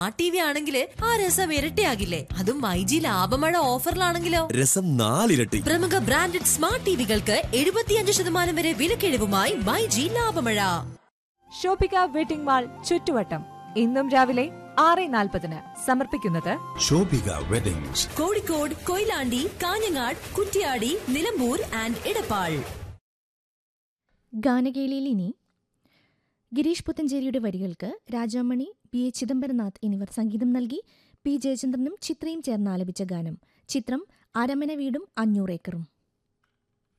ആ T V ആണെങ്കിൽ ആ രസം ഇരട്ടിയാകില്ലേ അതും മൈജി ലാഭമഴ ഓഫറിലാണെങ്കിലോ രസം നാലിരട്ടി പ്രമുഖ ബ്രാൻഡഡ് സ്മാർട്ട് ടിവികൾക്ക് എഴുപത്തിയഞ്ച് ശതമാനം വരെ വിലക്കിഴിവുമായി മൈജി ലാഭമഴ ഷോപ്പിക വെഡിംഗ് മാൾ ചുറ്റുവട്ടം ഇന്നും രാവിലെ ആറ് നാൽപ്പതിന് സമർപ്പിക്കുന്നത് ശോഭിക വെഡിങ്സ് കോഴിക്കോട് കൊയിലാണ്ടി കാഞ്ഞങ്ങാട് കുറ്റ്യാടി നിലമ്പൂർ ആൻഡ് ഇടപ്പാൾ ഗാനകേളിയിൽ ഇനി ഗിരീഷ് പുത്തഞ്ചേരിയുടെ വരികൾക്ക് രാജാമണി ബി എ ചിദംബരനാഥ് എന്നിവർ സംഗീതം നൽകി പി ജയചന്ദ്രനും ചിത്രയും ചേർന്ന് ആലപിച്ച ഗാനം ചിത്രം അരമന വീടും അഞ്ഞൂറേക്കറും